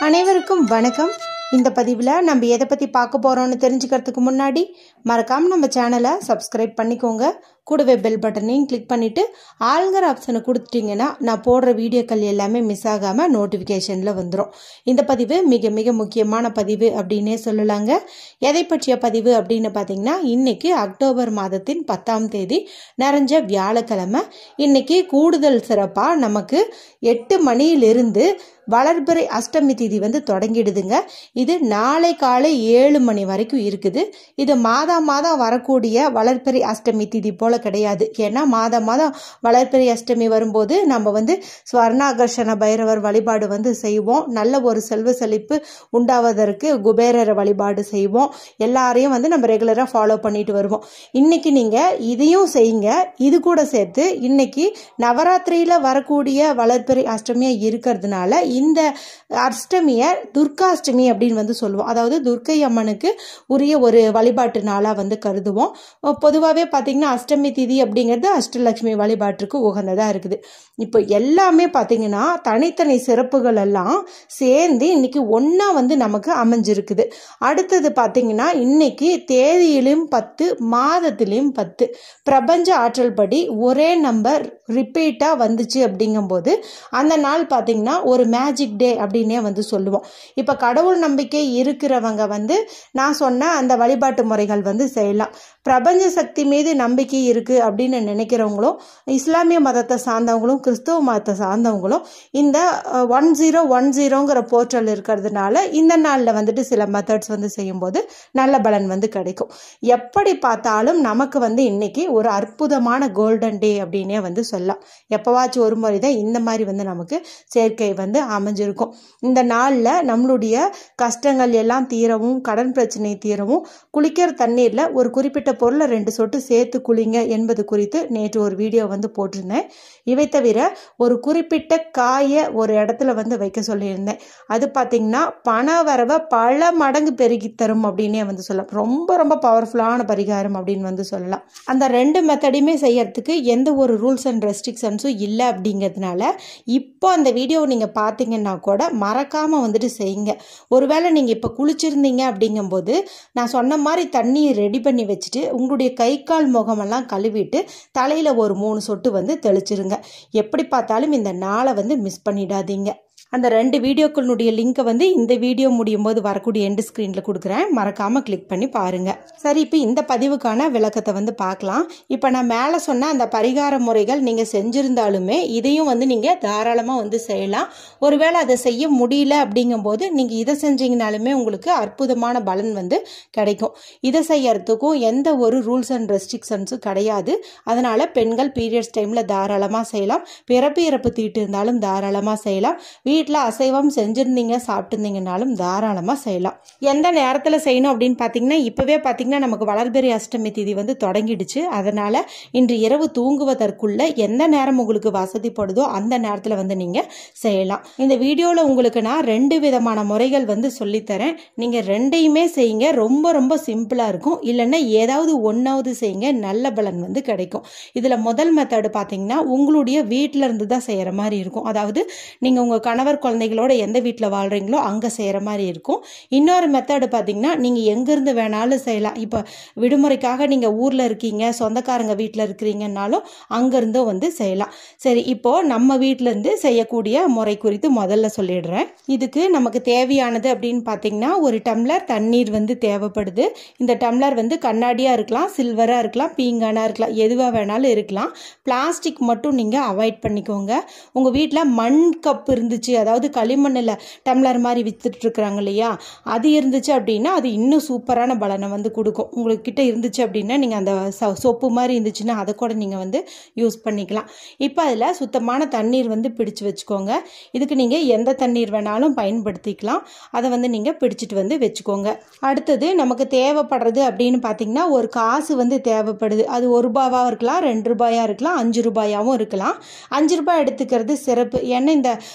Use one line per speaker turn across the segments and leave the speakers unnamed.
அனைவருக்கும் வணக்கம் இந்த பதிவில் நம்ம எதை பற்றி பார்க்க போகிறோம்னு தெரிஞ்சுக்கிறதுக்கு முன்னாடி மறக்காமல் நம்ம சேனலை சப்ஸ்கிரைப் பண்ணிக்கோங்க கூடவே பெல் பட்டனையும் கிளிக் பண்ணிவிட்டு ஆளுங்கிற ஆப்ஷனை கொடுத்துட்டிங்கன்னா நான் போடுற வீடியோக்கள் எல்லாமே மிஸ் ஆகாமல் நோட்டிஃபிகேஷனில் வந்துடும் இந்த பதிவு மிக மிக முக்கியமான பதிவு அப்படின்னே சொல்லலாங்க எதை பற்றிய பதிவு அப்படின்னு பார்த்தீங்கன்னா இன்னைக்கு அக்டோபர் மாதத்தின் பத்தாம் தேதி நிறைஞ்ச வியாழக்கிழமை இன்னைக்கு கூடுதல் சிறப்பாக நமக்கு எட்டு மணியிலிருந்து வளர்பிறை அஷ்டமி திதி வந்து தொடங்கிடுதுங்க இது நாளை காலை ஏழு மணி வரைக்கும் இருக்குது இது மாதா மாதம் வரக்கூடிய வளர்பிறை அஷ்டமி திதி போல கிடையாது ஏன்னா மாதா மாதம் வளர்பிறை அஷ்டமி வரும்போது நம்ம வந்து ஸ்வர்ணாகர்ஷண பைரவர் வழிபாடு வந்து செய்வோம் நல்ல ஒரு செல்வ செழிப்பு உண்டாவதற்கு குபேரரை வழிபாடு செய்வோம் எல்லாரையும் வந்து நம்ம ரெகுலராக ஃபாலோ பண்ணிட்டு வருவோம் இன்னைக்கு நீங்கள் இதையும் செய்யுங்க இது கூட சேர்த்து இன்னைக்கு நவராத்திரியில் வரக்கூடிய வளர்பிறை அஷ்டமியாக இருக்கிறதுனால இந்த அஷ்டமியை துர்காஷ்டமி அப்படின்னு வந்து சொல்லுவோம் அதாவது துர்க்கை அம்மனுக்கு உரிய ஒரு வழிபாட்டு நாளாக வந்து கருதுவோம் பொதுவாகவே பார்த்தீங்கன்னா அஷ்டமி திதி அப்படிங்கிறது அஷ்டலட்சுமி வழிபாட்டுக்கு உகந்ததாக இருக்குது இப்போ எல்லாமே பார்த்தீங்கன்னா தனித்தனி சிறப்புகள் எல்லாம் சேர்ந்து இன்னைக்கு ஒன்றா வந்து நமக்கு அமைஞ்சிருக்குது அடுத்தது பார்த்தீங்கன்னா இன்னைக்கு தேதியிலும் பத்து மாதத்திலையும் பத்து பிரபஞ்ச ஆற்றல் படி ஒரே நம்பர் ரிப்பீட்டாக வந்துச்சு அப்படிங்கும்போது அந்த நாள் பார்த்தீங்கன்னா ஒரு மேஜிக் டே அப்படின்னே வந்து சொல்லுவோம் இப்போ கடவுள் நம்பிக்கை இருக்கிறவங்க வந்து நான் சொன்ன அந்த வழிபாட்டு முறைகள் வந்து செய்யலாம் பிரபஞ்ச சக்தி மீது நம்பிக்கை இருக்குது அப்படின்னு நினைக்கிறவங்களும் இஸ்லாமிய மதத்தை சார்ந்தவங்களும் கிறிஸ்தவ மதத்தை சார்ந்தவங்களும் இந்த ஒன் ஜீரோ ஒன் ஜீரோங்கிற போர்ட்டல் இருக்கிறதுனால இந்த நாளில் வந்துட்டு சில மெத்தட்ஸ் வந்து செய்யும்போது நல்ல பலன் வந்து கிடைக்கும் எப்படி பார்த்தாலும் நமக்கு வந்து இன்னைக்கு ஒரு அற்புதமான கோல்டன் டே அப்படின்னே வந்து சொல்லலாம் எப்போவாச்சும் ஒரு முறை தான் இந்த மாதிரி வந்து நமக்கு சேர்க்கை வந்து அமைஞ்சிருக்கும் இந்த நாளில் நம்மளுடைய கஷ்டங்கள் எல்லாம் தீரவும் கடன் பிரச்சனை தீரவும் குளிக்கிற தண்ணீரில் ஒரு குறிப்பிட்ட பொருளை ரெண்டு சொட்டு சேர்த்து குளிங்க என்பது குறித்து நேற்று ஒரு வீடியோ வந்து போட்டிருந்தேன் இவை தவிர ஒரு குறிப்பிட்ட காயை ஒரு இடத்துல வந்து வைக்க சொல்லியிருந்தேன் அது பார்த்திங்கன்னா பண வரவை பல மடங்கு பெருகி தரும் அப்படின்னே வந்து சொல்லலாம் ரொம்ப ரொம்ப பவர்ஃபுல்லான பரிகாரம் அப்படின்னு வந்து சொல்லலாம் அந்த ரெண்டு மெத்தடையுமே செய்யறதுக்கு எந்த ஒரு ரூல்ஸ் அண்ட் ரெஸ்ட்ரிக்ஷன்ஸும் இல்லை அப்படிங்கிறதுனால இப்போ அந்த வீடியோவை நீங்கள் பார்த்தீங்கன்னா கூட மறக்காமல் வந்துட்டு செய்யுங்க ஒருவேளை நீங்கள் இப்போ குளிச்சிருந்தீங்க அப்படிங்கும்போது நான் சொன்ன மாதிரி தண்ணியை ரெடி பண்ணி வச்சுட்டு உங்களுடைய கை கால் முகமெல்லாம் கழுவிட்டு தலையில் ஒரு மூணு சொட்டு வந்து தெளிச்சிருங்க எப்படி பார்த்தாலும் இந்த நாளை வந்து மிஸ் பண்ணிடாதீங்க அந்த ரெண்டு வீடியோக்களுடைய லிங்க்கை வந்து இந்த வீடியோ முடியும் போது வரக்கூடிய எண்டு ஸ்க்ரீனில் கொடுக்குறேன் மறக்காமல் கிளிக் பண்ணி பாருங்கள் சரி இப்போ இந்த பதிவுக்கான விளக்கத்தை வந்து பார்க்கலாம் இப்போ நான் மேலே சொன்ன அந்த பரிகார முறைகள் நீங்கள் செஞ்சுருந்தாலுமே இதையும் வந்து நீங்கள் தாராளமாக வந்து செய்யலாம் ஒருவேளை அதை செய்ய முடியல அப்படிங்கும்போது நீங்கள் இதை செஞ்சீங்கனாலுமே உங்களுக்கு அற்புதமான பலன் வந்து கிடைக்கும் இதை செய்யறதுக்கும் எந்த ஒரு ரூல்ஸ் அண்ட் ரெஸ்ட்ரிக்ஷன்ஸும் கிடையாது அதனால் பெண்கள் பீரியட்ஸ் டைமில் தாராளமாக செய்யலாம் பிறப்பு இறப்பு தீட்டு இருந்தாலும் தாராளமாக செய்யலாம் வீட்டில் அசைவம் செஞ்சுருந்தீங்க சாப்பிட்டுருந்தீங்கனாலும் தாராளமாக செய்யலாம் எந்த நேரத்தில் செய்யணும் அப்படின்னு பார்த்தீங்கன்னா இப்போவே பார்த்தீங்கன்னா நமக்கு வளர்பிறை அஷ்டமி திதி வந்து தொடங்கிடுச்சு அதனால் இன்று இரவு தூங்குவதற்குள்ள எந்த நேரம் உங்களுக்கு வசதிப்படுதோ அந்த நேரத்தில் வந்து நீங்கள் செய்யலாம் இந்த வீடியோவில் உங்களுக்கு நான் ரெண்டு விதமான முறைகள் வந்து சொல்லித்தரேன் நீங்கள் ரெண்டையுமே செய்யுங்க ரொம்ப ரொம்ப சிம்பிளாக இருக்கும் இல்லைன்னா ஏதாவது ஒன்றாவது செய்யுங்க நல்ல பலன் வந்து கிடைக்கும் இதில் முதல் மெத்தடு பார்த்தீங்கன்னா உங்களுடைய வீட்டில் இருந்து தான் செய்கிற மாதிரி இருக்கும் அதாவது நீங்கள் உங்கள் கணவர் குழந்தைகளோட எந்த வீட்டில் வாழ்கிறீங்களோ அங்கே செய்கிற மாதிரி இருக்கும் இன்னொரு மெத்தடு பார்த்தீங்கன்னா நீங்கள் எங்கேருந்து வேணாலும் செய்யலாம் இப்போ விடுமுறைக்காக நீங்கள் ஊரில் இருக்கீங்க சொந்தக்காரங்க வீட்டில் இருக்கிறீங்கன்னாலும் அங்கேருந்தும் வந்து செய்யலாம் சரி இப்போது நம்ம வீட்டிலேருந்து செய்யக்கூடிய முறை குறித்து முதல்ல சொல்லிடுறேன் இதுக்கு நமக்கு தேவையானது அப்படின்னு பார்த்தீங்கன்னா ஒரு டம்ளர் தண்ணீர் வந்து தேவைப்படுது இந்த டம்ளர் வந்து கண்ணாடியாக இருக்கலாம் சில்வராக இருக்கலாம் பீங்கானாக இருக்கலாம் எதுவாக வேணாலும் இருக்கலாம் பிளாஸ்டிக் மட்டும் நீங்கள் அவாய்ட் பண்ணிக்கோங்க உங்கள் வீட்டில் மண் கப் இருந்துச்சு அதாவது களிமண்ணில் டம்ளர் மாதிரி வித்துட்டு இருக்கிறாங்க இல்லையா அது இருந்துச்சு அப்படின்னா அது இன்னும் சூப்பரான பலனை வந்து கொடுக்கும் உங்களுக்கு கிட்ட இருந்துச்சு அப்படின்னா நீங்கள் அந்த சொப்பு மாதிரி இருந்துச்சுன்னா அதை கூட நீங்கள் வந்து யூஸ் பண்ணிக்கலாம் இப்போ அதில் சுத்தமான தண்ணீர் வந்து பிடிச்சு வச்சுக்கோங்க இதுக்கு நீங்கள் எந்த தண்ணீர் வேணாலும் பயன்படுத்திக்கலாம் அதை வந்து நீங்கள் பிடிச்சிட்டு வந்து வச்சுக்கோங்க அடுத்தது நமக்கு தேவைப்படுறது அப்படின்னு பார்த்தீங்கன்னா ஒரு காசு வந்து தேவைப்படுது அது ஒரு ரூபாவாக இருக்கலாம் ரெண்டு ரூபாயாக இருக்கலாம் அஞ்சு ரூபாயாகவும் இருக்கலாம் அஞ்சு ரூபாய் எடுத்துக்கிறது சிறப்பு ஏன்னா இந்த அஞ்சு ரூபாய்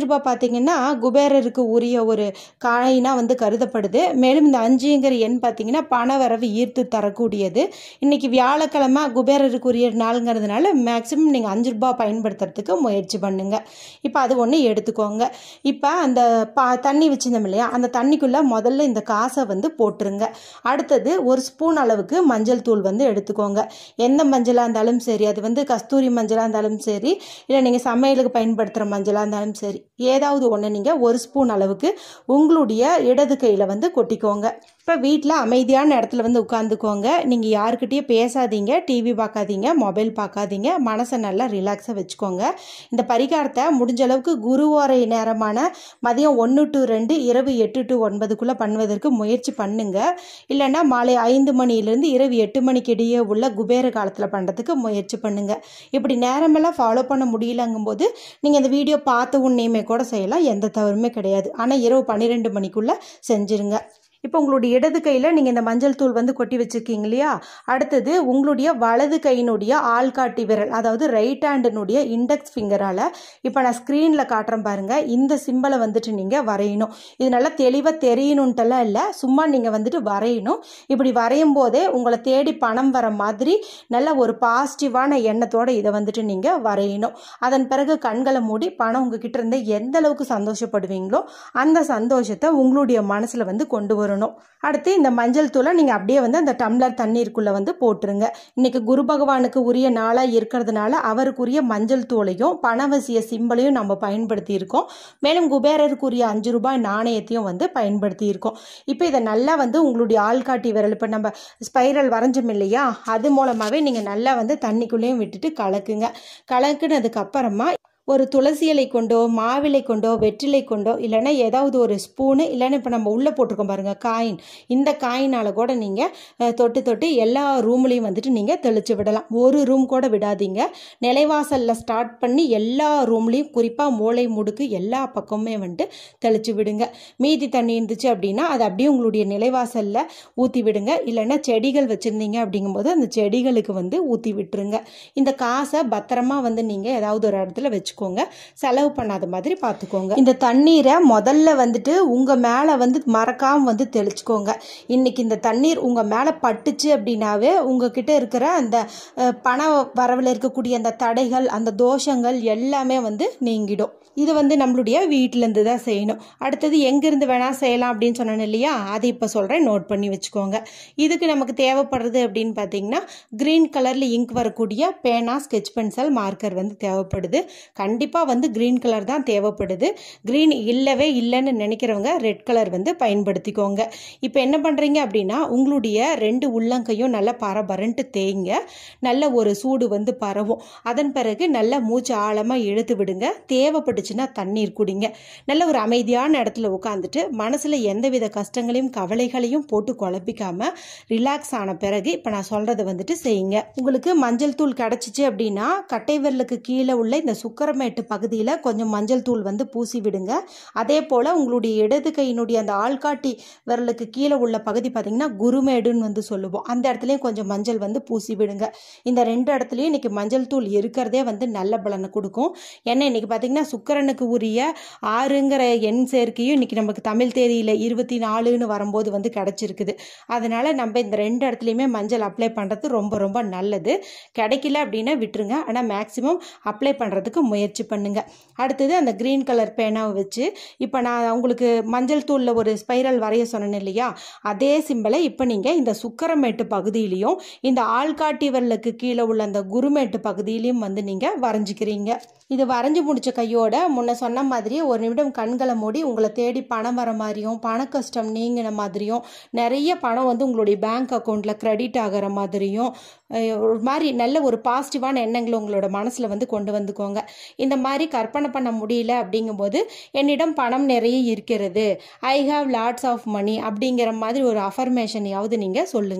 ரூபாய் பார்த்தீங்கன்னா குபேரருக்கு உரிய ஒரு காயினாக வந்து கருதப்படுது மேலும் இந்த அஞ்சுங்கிற எண் பார்த்தீங்கன்னா பண வரவு ஈர்த்து தரக்கூடியது இன்னைக்கு வியாழக்கிழமை குபேரருக்குரிய நாளுங்கிறதுனால மேக்ஸிமம் நீங்கள் அஞ்சு ரூபாய் பயன்படுத்துறதுக்கு முயற்சி பண்ணுங்க இப்போ அது ஒன்று எடுத்துக்கோங்க இப்போ அந்த பா தண்ணி வச்சிருந்தோம் இல்லையா அந்த தண்ணிக்குள்ளே முதல்ல இந்த காசை வந்து போட்டுருங்க அடுத்தது ஒரு ஸ்பூன் அளவுக்கு மஞ்சள் தூள் வந்து எடுத்துக்கோங்க எந்த மஞ்சளாக இருந்தாலும் சரி அது வந்து கஸ்தூரி மஞ்சளாக இருந்தாலும் சரி இல்லை நீங்கள் சமையலுக்கு பயன்படுத்துகிற மஞ்சளாக இருந்தாலும் சரி ஏதாவது ஒன்று நீங்கள் ஒரு ஸ்பூன் அளவுக்கு உங்களுடைய இடது கையில் வந்து கொட்டிக்கோங்க இப்போ வீட்டில் அமைதியான இடத்துல வந்து உட்காந்துக்கோங்க நீங்கள் யாருக்கிட்டேயும் பேசாதீங்க டிவி பார்க்காதீங்க மொபைல் பார்க்காதீங்க மனசை நல்லா ரிலாக்ஸாக வச்சுக்கோங்க இந்த பரிகாரத்தை முடிஞ்ச அளவுக்கு குருவாரை நேரமான மதியம் ஒன்று டு ரெண்டு இரவு எட்டு டு ஒன்பதுக்குள்ளே பண்ணுவதற்கு முயற்சி பண்ணுங்க இல்லைன்னா மாலை ஐந்து மணிலேருந்து இரவு எட்டு மணிக்கு இடையே உள்ள குபேர காலத்தில் பண்ணுறதுக்கு முயற்சி பண்ணுங்க இப்படி நேரமெல்லாம் ஃபாலோ பண்ண முடியலங்கும்போது நீங்கள் இந்த வீடியோ பார்த்த உன்னையுமே கூட செய்யலாம் எந்த தவறுமே கிடையாது ஆனால் இரவு பன்னிரெண்டு மணிக்குள்ளே செஞ்சுருங்க இப்போ உங்களுடைய இடது கையில் நீங்கள் இந்த மஞ்சள் தூள் வந்து கொட்டி வச்சுருக்கீங்க இல்லையா அடுத்தது உங்களுடைய வலது கையினுடைய ஆள்காட்டி விரல் அதாவது ரைட் ஹேண்டினுடைய இண்டெக்ஸ் ஃபிங்கரால் இப்போ நான் ஸ்க்ரீனில் காட்டுறேன் பாருங்கள் இந்த சிம்பலை வந்துட்டு நீங்கள் வரையணும் இது நல்லா தெளிவாக தெரியணுன்ட்டெல்லாம் இல்லை சும்மா நீங்கள் வந்துட்டு வரையணும் இப்படி வரையும் போதே உங்களை தேடி பணம் வர மாதிரி நல்ல ஒரு பாசிட்டிவான எண்ணத்தோடு இதை வந்துட்டு நீங்கள் வரையணும் அதன் பிறகு கண்களை மூடி பணம் உங்ககிட்ட இருந்து எந்த அளவுக்கு சந்தோஷப்படுவீங்களோ அந்த சந்தோஷத்தை உங்களுடைய மனசில் வந்து கொண்டு வரணும் அடுத்து இந்த மஞ்சள் தூளை நீங்கள் அப்படியே வந்து அந்த டம்ளர் தண்ணீருக்குள்ளே வந்து போட்டுருங்க இன்னைக்கு குரு பகவானுக்கு உரிய நாளாக இருக்கிறதுனால அவருக்குரிய மஞ்சள் தூளையும் பணவசிய சிம்பலையும் நம்ம பயன்படுத்தி இருக்கோம் மேலும் குபேரருக்குரிய அஞ்சு ரூபாய் நாணயத்தையும் வந்து பயன்படுத்தி இருக்கோம் இப்போ இதை நல்லா வந்து உங்களுடைய ஆள்காட்டி விரல் இப்போ நம்ம ஸ்பைரல் வரைஞ்சோம் இல்லையா அது மூலமாகவே நீங்கள் நல்லா வந்து தண்ணிக்குள்ளேயும் விட்டுட்டு கலக்குங்க கலக்குனதுக்கு அப்புறமா ஒரு துளசி இலை கொண்டோ மாவிலை கொண்டோ வெற்றிலை கொண்டோ இல்லைன்னா ஏதாவது ஒரு ஸ்பூனு இல்லைன்னா இப்போ நம்ம உள்ளே போட்டிருக்கோம் பாருங்கள் காயின் இந்த காயினால் கூட நீங்கள் தொட்டு தொட்டு எல்லா ரூம்லேயும் வந்துட்டு நீங்கள் தெளித்து விடலாம் ஒரு ரூம் கூட விடாதீங்க நிலைவாசலில் ஸ்டார்ட் பண்ணி எல்லா ரூம்லேயும் குறிப்பாக மூளை முடுக்கு எல்லா பக்கமுமே வந்துட்டு தெளித்து விடுங்க மீதி தண்ணி இருந்துச்சு அப்படின்னா அதை அப்படியே உங்களுடைய நிலைவாசலில் ஊற்றி விடுங்க இல்லைன்னா செடிகள் வச்சுருந்தீங்க அப்படிங்கும்போது அந்த செடிகளுக்கு வந்து ஊற்றி விட்டுருங்க இந்த காசை பத்திரமா வந்து நீங்கள் ஏதாவது ஒரு இடத்துல வச்சுக்கோங்க செலவு பண்ணாத மாதிரி பார்த்துக்கோங்க இந்த தண்ணீரை முதல்ல வந்துட்டு உங்கள் மேலே வந்து மறக்காமல் வந்து தெளிச்சுக்கோங்க இன்னைக்கு இந்த தண்ணீர் உங்கள் மேலே பட்டுச்சு அப்படின்னாவே உங்ககிட்ட இருக்கிற அந்த அஹ், பண வரவில் இருக்கக்கூடிய அந்த தடைகள் அந்த தோஷங்கள் எல்லாமே வந்து நீங்கிடும் இது வந்து நம்மளுடைய வீட்டிலேருந்து தான் செய்யணும் அடுத்தது எங்கேருந்து வேணால் செய்யலாம் அப்படின்னு சொன்னேன் இல்லையா அதை இப்போ சொல்கிறேன் நோட் பண்ணி வச்சுக்கோங்க இதுக்கு நமக்கு தேவைப்படுறது அப்படின்னு பார்த்தீங்கன்னா க்ரீன் கலரில் இங்க் வரக்கூடிய பேனா ஸ்கெச் பென்சில் மார்க்கர் வந்து தேவைப்படுது கண்டிப்பாக வந்து க்ரீன் கலர் தான் தேவைப்படுது க்ரீன் இல்லவே இல்லைன்னு நினைக்கிறவங்க ரெட் கலர் வந்து பயன்படுத்திக்கோங்க இப்போ என்ன பண்ணுறீங்க அப்படின்னா உங்களுடைய ரெண்டு உள்ளங்கையும் நல்லா பரபரன்ட்டு தேய்ங்க நல்ல ஒரு சூடு வந்து பரவும் அதன் பிறகு நல்ல மூச்சு ஆழமாக இழுத்து விடுங்க தேவைப்பட்டுச்சுன்னா தண்ணீர் குடிங்க நல்ல ஒரு அமைதியான இடத்துல உட்காந்துட்டு மனசில் எந்தவித கஷ்டங்களையும் கவலைகளையும் போட்டு குழப்பிக்காம ரிலாக்ஸ் ஆன பிறகு இப்போ நான் சொல்கிறத வந்துட்டு செய்யுங்க உங்களுக்கு மஞ்சள் தூள் கிடச்சிச்சு அப்படின்னா கட்டை விரலுக்கு கீழே உள்ள இந்த சுக்கரமேட்டு பகுதியில் கொஞ்சம் மஞ்சள் தூள் வந்து பூசி விடுங்க அதே போல் உங்களுடைய இடது கையினுடைய அந்த ஆள்காட்டி விரலுக்கு கீழே உள்ள பகுதி பார்த்தீங்கன்னா குருமேடுன்னு வந்து சொல்லுவோம் அந்த இடத்துலையும் கொஞ்சம் மஞ்சள் வந்து பூசி விடுங்க இந்த ரெண்டு இடத்துலையும் இன்னைக்கு மஞ்சள் தூள் இருக்கிறதே வந்து நல்ல பலனை கொடுக்கும் ஏன்னா இன்னைக்கு பார்த்தீங்கன்னா சுக்கிரனுக்கு உரிய ஆறுங்கிற எண் சேர்க்கையும் இன்னைக்கு நமக்கு தமிழ் தேதியில் இருபத்தி நாலுன்னு வரும்போது வந்து கிடச்சிருக்குது அதனால நம்ம இந்த ரெண்டு இடத்துலையுமே மஞ்சள் அப்ளை பண்ணுறது ரொம்ப ரொம்ப நல்லது கிடைக்கல அப்படின்னா விட்டுருங்க ஆனால் மேக்ஸிமம் அப்ளை பண்ணுறதுக்கு முயற்சி பண்ணுங்க அடுத்தது அந்த க்ரீன் கலர் பேனாவை வச்சு இப்போ நான் உங்களுக்கு மஞ்சள் தூளில் ஒரு ஸ்பைரல் வரைய சொன்னேன் இல்லையா அதே சிம்பலை இப்போ நீங்கள் இந்த சுக்கரமேட்டு பகுதியிலையும் இந்த ஆள்காட்டி விரலுக்கு கீழே உள்ள அந்த குருமேட்டு பகுதியிலையும் வந்து நீங்கள் வரைஞ்சிக்கிறீங்க இது வரைஞ்சி முடிச்ச கையோட முன்ன சொன்ன மாதிரி ஒரு நிமிடம் கண்களை மூடி உங்களை தேடி பணம் வர மாதிரியும் பண கஷ்டம் நீங்கின மாதிரியும் நிறைய பணம் வந்து உங்களுடைய பேங்க் அக்கௌண்ட்டில் கிரெடிட் ஆகிற மாதிரியும் அஹ், ஒரு மாதிரி நல்ல ஒரு பாசிட்டிவான எண்ணங்களை உங்களோட மனசில் வந்து கொண்டு வந்துக்கோங்க இந்த மாதிரி கற்பனை பண்ண முடியல அப்படிங்கும்போது என்னிடம் பணம் நிறைய இருக்கிறது I have lots of money அப்படிங்கிற மாதிரி ஒரு அஃபர்மேஷனையாவது நீங்கள் சொல்லுங்கள்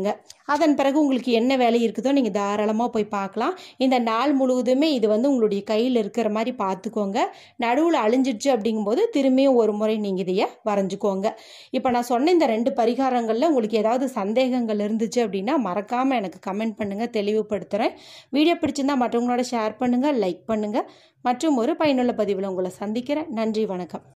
அதன் பிறகு உங்களுக்கு என்ன வேலை இருக்குதோ நீங்கள் தாராளமாக போய் பார்க்கலாம் இந்த நாள் முழுவதுமே இது வந்து உங்களுடைய கையில் இருக்கிற மாதிரி பார்த்துக்கோங்க நடுவில் அழிஞ்சிடுச்சு அப்படிங்கும்போது திரும்பியும் ஒரு முறை நீங்கள் இதைய வரைஞ்சிக்கோங்க இப்போ நான் சொன்ன இந்த ரெண்டு பரிகாரங்களில் உங்களுக்கு ஏதாவது சந்தேகங்கள் இருந்துச்சு அப்படின்னா மறக்காமல் எனக்கு கமெண்ட் பண்ணுங்கள் தெளிவுபடுத்துகிறேன் வீடியோ பிடிச்சிருந்தா மற்றவங்களோட ஷேர் பண்ணுங்கள் லைக் பண்ணுங்கள் மற்றும் ஒரு பயனுள்ள பதிவில் உங்களை சந்திக்கிறேன் நன்றி வணக்கம்